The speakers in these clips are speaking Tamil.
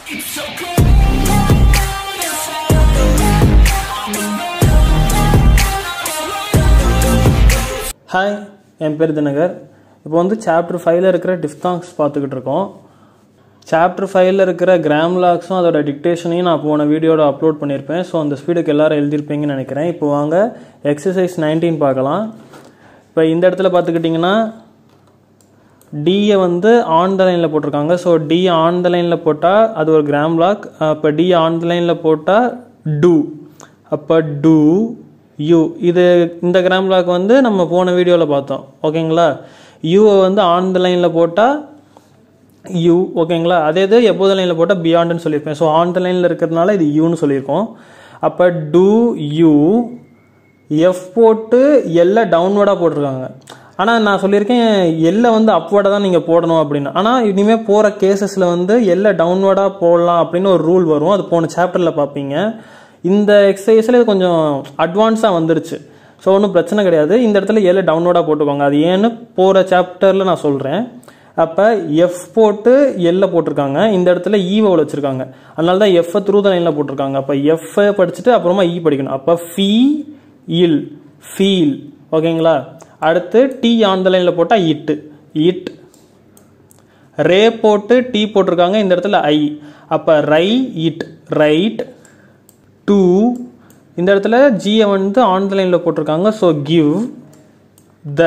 ஹாய் என் பேர் தினகர் இப்போ வந்து சாப்டர் ஃபைவ்ல இருக்கிற டிஃப்தாங்ஸ் பார்த்துக்கிட்டு இருக்கோம் சாப்டர் ஃபைவ்ல இருக்கிற கிராம் லாக்ஸும் அதோட டிக்டேஷனையும் நான் போன வீடியோட அப்லோட் பண்ணியிருப்பேன் ஸோ அந்த ஸ்பீடுக்கு எல்லாரும் எழுதியிருப்பீங்கன்னு நினைக்கிறேன் இப்போ வாங்க எக்ஸசைஸ் நைன்டீன் பார்க்கலாம் இப்போ இந்த இடத்துல பார்த்துக்கிட்டிங்கன்னா டியை வந்து ஆன் த லைனில் போட்டிருக்காங்க ஸோ டி ஆன் த லைனில் போட்டால் அது ஒரு கிராம் லாக் அப்போ டி ஆன் த லைனில் போட்டால் டூ அப்போ டூ யூ இது இந்த கிராம் லாக் வந்து நம்ம போன வீடியோவில் பார்த்தோம் ஓகேங்களா யூவை வந்து ஆன் த லைனில் போட்டால் யூ ஓகேங்களா அதே இது எப்போது லைனில் போட்டால் பியாண்டுன்னு சொல்லியிருப்பேன் ஸோ ஆன் த லைனில் இருக்கிறதுனால இது யூன்னு சொல்லியிருக்கோம் அப்போ டூ யூ எஃப் போட்டு எல்லை டவுன்வர்டாக போட்டிருக்காங்க ஆனால் நான் சொல்லியிருக்கேன் எல்லை வந்து அப்வர்டாக தான் நீங்கள் போடணும் அப்படின்னு ஆனால் இனிமேல் போகிற கேசஸில் வந்து எல்லை டவுன்வர்டாக போடலாம் அப்படின்னு ஒரு ரூல் வரும் அது போன சாப்டரில் பார்ப்பீங்க இந்த எக்ஸசைஸில் இது கொஞ்சம் அட்வான்ஸாக வந்துருச்சு ஸோ ஒன்றும் பிரச்சனை கிடையாது இந்த இடத்துல எல்லை டவுன்லோடாக போட்டுக்கோங்க அது ஏன்னு போகிற சாப்டரில் நான் சொல்கிறேன் அப்போ எஃப் போட்டு எல்ல போட்டிருக்காங்க இந்த இடத்துல ஈவோவில் வச்சுருக்காங்க அதனால தான் எஃப் த்ரூ த லைனில் போட்டிருக்காங்க அப்போ எஃப் படிச்சுட்டு அப்புறமா இ படிக்கணும் அப்போ ஃபீ இல் ஃபீல் ஓகேங்களா அடுத்து டி ஆன் த லைனில் போட்டால் இட்டு இட் ரே போட்டு டி போட்டிருக்காங்க இந்த இடத்துல ஐ அப்போ ரை இட் ரைட் டூ இந்த இடத்துல ஜியை வந்து ஆன் த லைனில் போட்டிருக்காங்க so give the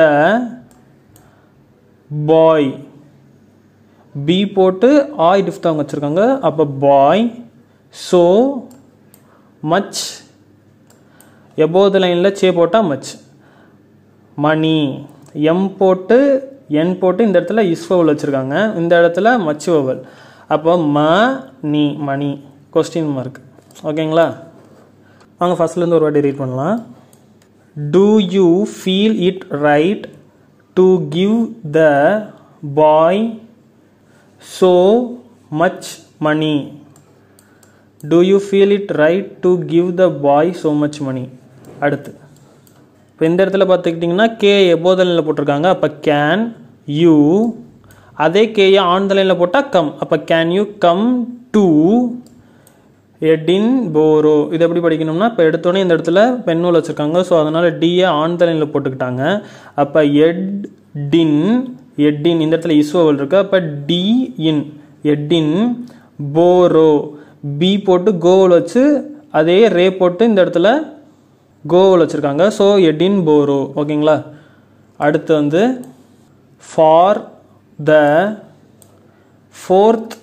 boy B போட்டு ஆய் டிஃப்தாங்க வச்சுருக்காங்க அப்போ பாய் ஸோ மச் எபோது லைனில் சே போட்டால் மச் மணி எம் போட்டு என் போட்டு இந்த இடத்துல இஸ் வவல் வச்சுருக்காங்க இந்த இடத்துல மச் வவல் அப்போ ம நீ மணி கொஸ்டின் மார்க் ஓகேங்களா வாங்க ஃபர்ஸ்ட்லேருந்து ஒரு வாட்டி ரீட் பண்ணலாம் do you feel it right to give the boy so much money do you feel it right to give the boy so much money அடுத்து இப்போ இந்த இடத்துல பார்த்துக்கிட்டிங்கன்னா கே எபோதலில் போட்டிருக்காங்க அப்போ கேன் யூ அதே கேயை ஆன் த லைனில் போட்டால் கம் அப்போ can you come to Edinburgh இது எப்படி படிக்கணும்னா இப்போ எடுத்தோடனே இந்த இடத்துல பென்னோல் வச்சுருக்காங்க ஸோ அதனால் டிஏ ஆன் த லைனில் போட்டுக்கிட்டாங்க அப்போ எட் டின் எட்டின் இந்த இடத்துல இஸ்வோவல் இருக்கு அப்போ டி இன் எட்டின் போரோ பி போட்டு கோவல் வச்சு அதே ரே போட்டு இந்த இடத்துல கோவல் வச்சுருக்காங்க ஸோ எடின் போரோ ஓகேங்களா அடுத்து வந்து for the fourth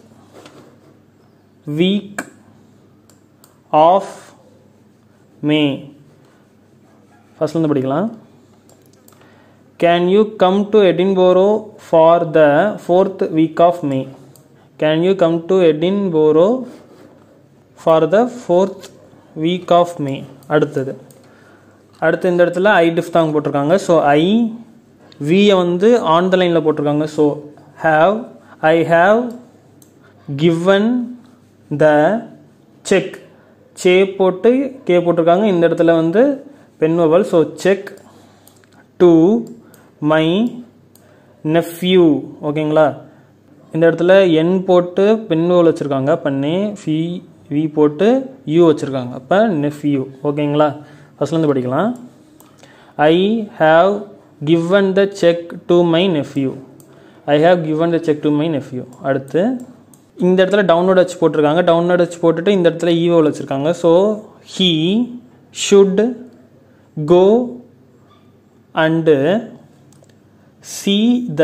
week of May ஃபர்ஸ்ட்லேருந்து படிக்கலாம் can you come to Edinburgh for the fourth week of May can you come to Edinburgh for the fourth week of May அடுத்தது அடுத்து இந்த இடத்துல ஐ டிஃப்தாங் போட்டிருக்காங்க ஸோ ஐ வியை வந்து ஆன் த லைனில் போட்டிருக்காங்க so have I have given the cheque சே போட்டு கே போட்டிருக்காங்க இந்த இடத்துல வந்து பென்வவல் so cheque to my nephew ஓகேங்களா இந்த இடத்துல என் போட்டு பென்வவல் வச்சுருக்காங்க பண்ணே ஃபி வி போட்டு யூ வச்சுருக்காங்க அப்போ நெஃப்யூ ஓகேங்களா ஃபஸ்ட்லேருந்து படிக்கலாம் I have given the cheque to my nephew I have given the cheque to my nephew அடுத்து இந்த இடத்துல டவுன்லோட் வச்சு போட்டிருக்காங்க டவுன்லோட் வச்சு போட்டுட்டு இந்த இடத்துல ஈவோவில் வச்சுருக்காங்க so he should go and see the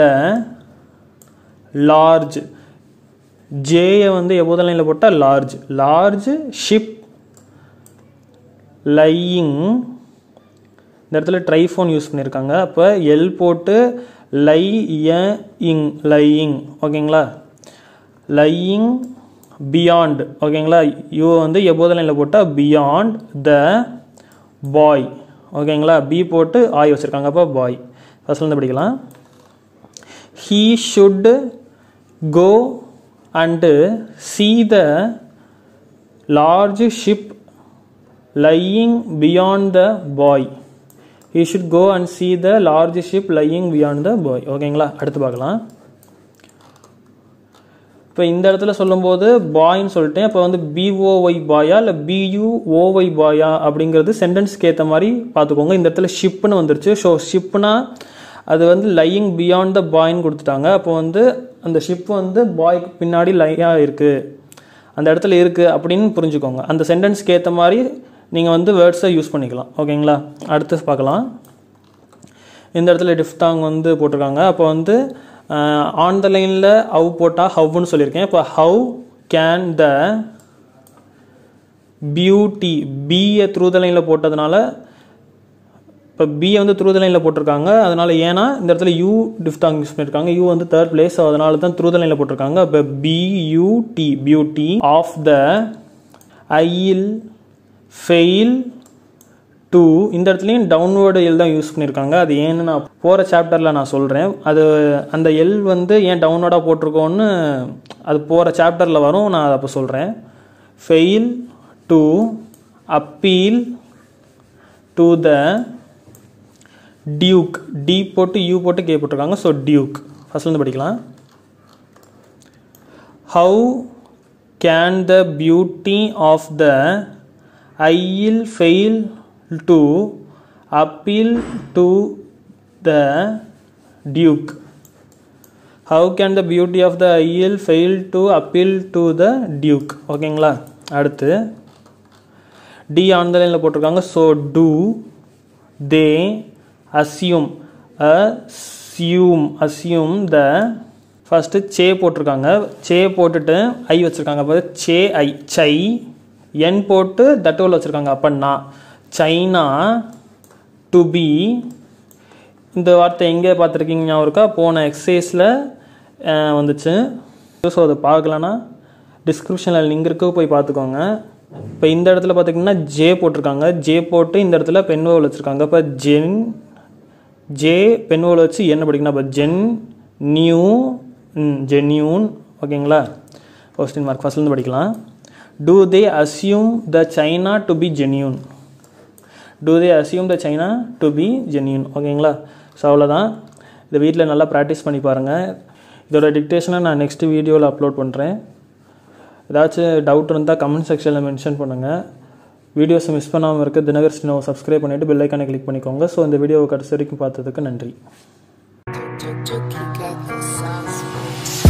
large ஜேயை வந்து எப்போது லைனில் போட்டால் லார்ஜ் லார்ஜ் ஷிப் லையிங் இந்த இடத்துல ட்ரைஃபோன் யூஸ் பண்ணியிருக்காங்க அப்போ எல் போட்டு லை இங் லையிங் ஓகேங்களா லையிங் பியாண்ட் ஓகேங்களா யூ வந்து எப்போது லைனில் போட்டால் பியாண்ட் த பாய் ஓகேங்களா பி போட்டு ஆய் வச்சுருக்காங்க அப்போ பாய் ஃபஸ்ட்லேருந்து படிக்கலாம் he should go and see the large ship lying beyond the buoy he should go and see the large ship lying beyond the buoy ஓகேங்களா அடுத்து பார்க்கலாம் இப்போ இந்த இடத்துல சொல்லும்போது பாய்ன்னு சொல்லிட்டேன் இப்போ வந்து பிஓஒய் பாயா இல்லை பியூஓஒய் பாயா அப்படிங்கிறது சென்டென்ஸ்க்கு ஏற்ற மாதிரி பார்த்துக்கோங்க இந்த இடத்துல ஷிப்னு வந்துருச்சு ஸோ ஷிப்னா அது வந்து லையிங் பியாண்ட் த பாய்ன்னு கொடுத்துட்டாங்க அப்போ வந்து அந்த ஷிப் வந்து பாய்க்கு பின்னாடி லையாக இருக்குது அந்த இடத்துல இருக்குது அப்படின்னு புரிஞ்சுக்கோங்க அந்த சென்டென்ஸ்க்கு ஏற்ற மாதிரி நீங்கள் வந்து வேர்ட்ஸை யூஸ் பண்ணிக்கலாம் ஓகேங்களா அடுத்து பார்க்கலாம் இந்த இடத்துல டிஃப்டாங் வந்து போட்டிருக்காங்க அப்போ வந்து ஆன் த லைனில் ஹவ் போட்டால் ஹவ்னு சொல்லியிருக்கேன் இப்போ ஹவ் கேன் த பியூட்டி பியை த்ரூ த லைனில் போட்டதுனால இப்போ பியை வந்து த்ரூ த லைனில் போட்டிருக்காங்க அதனால ஏன்னா இந்த இடத்துல யூ டிஃப்டாங் யூஸ் பண்ணியிருக்காங்க யூ வந்து தேர்ட் பிளேஸ் அதனால தான் த்ரூ த லைனில் போட்டிருக்காங்க இப்போ beauty beauty of the isle fail to இந்த இடத்துலையும் டவுன்வேர்டு எல் தான் யூஸ் பண்ணியிருக்காங்க அது ஏன்னு நான் போகிற சாப்டரில் நான் சொல்கிறேன் அது அந்த எல் வந்து ஏன் டவுன்வேர்டாக போட்டிருக்கோன்னு அது போகிற சாப்டரில் வரும் நான் அதை அப்போ சொல்கிறேன் fail to appeal to the duke D போட்டு யூ போட்டு கே போட்டிருக்காங்க ஸோ டியூக் ஃபஸ்ட்லேருந்து படிக்கலாம் how can the beauty of the isle fail to appeal to the duke how can the beauty of the isle fail to appeal to the duke ஓகேங்களா அடுத்து டி ஆன் த லைனில் போட்டிருக்காங்க so do they assume assume assume the first சே போட்டிருக்காங்க சே போட்டுட்டு ஐ வச்சுருக்காங்க அப்போ சே ஐ சை என் போட்டு தட்டோல் வச்சுருக்காங்க அப்போ நான் சைனா டு பி இந்த வார்த்தை எங்கே பார்த்துருக்கீங்க ஞாபகம் இருக்கா போன எக்ஸசைஸில் வந்துச்சு ஸோ அதை பார்க்கலன்னா டிஸ்கிரிப்ஷனில் லிங்க் இருக்கு போய் பார்த்துக்கோங்க இப்போ இந்த இடத்துல பார்த்திங்கன்னா ஜே போட்டிருக்காங்க ஜே போட்டு இந்த இடத்துல பென்வோல் வச்சுருக்காங்க இப்போ ஜென் ஜே பென்வோல் வச்சு என்ன படிக்கணும் இப்போ ஜென் நியூ ஜென்யூன் ஓகேங்களா கொஸ்டின் மார்க் ஃபஸ்ட்லேருந்து படிக்கலாம் do they assume the china to be genuine do they assume the china to be genuine ஓகேங்களா ஸோ அவ்வளோதான் இதை வீட்டில் நல்லா ப்ராக்டிஸ் பண்ணி பாருங்கள் இதோட டிக்டேஷனை நான் நெக்ஸ்ட் வீடியோவில் அப்லோட் பண்ணுறேன் ஏதாச்சும் டவுட் இருந்தால் கமெண்ட் செக்ஷனில் மென்ஷன் பண்ணுங்கள் வீடியோஸை மிஸ் பண்ணாமல் இருக்க தினகர் ஸ்டினோவை சப்ஸ்கிரைப் பண்ணிவிட்டு பெல் ஐக்கானை கிளிக் பண்ணிக்கோங்க ஸோ இந்த வீடியோவை கடைசி வரைக்கும் பார்த்ததுக்கு நன்றி Took, took, took, he got the sauce.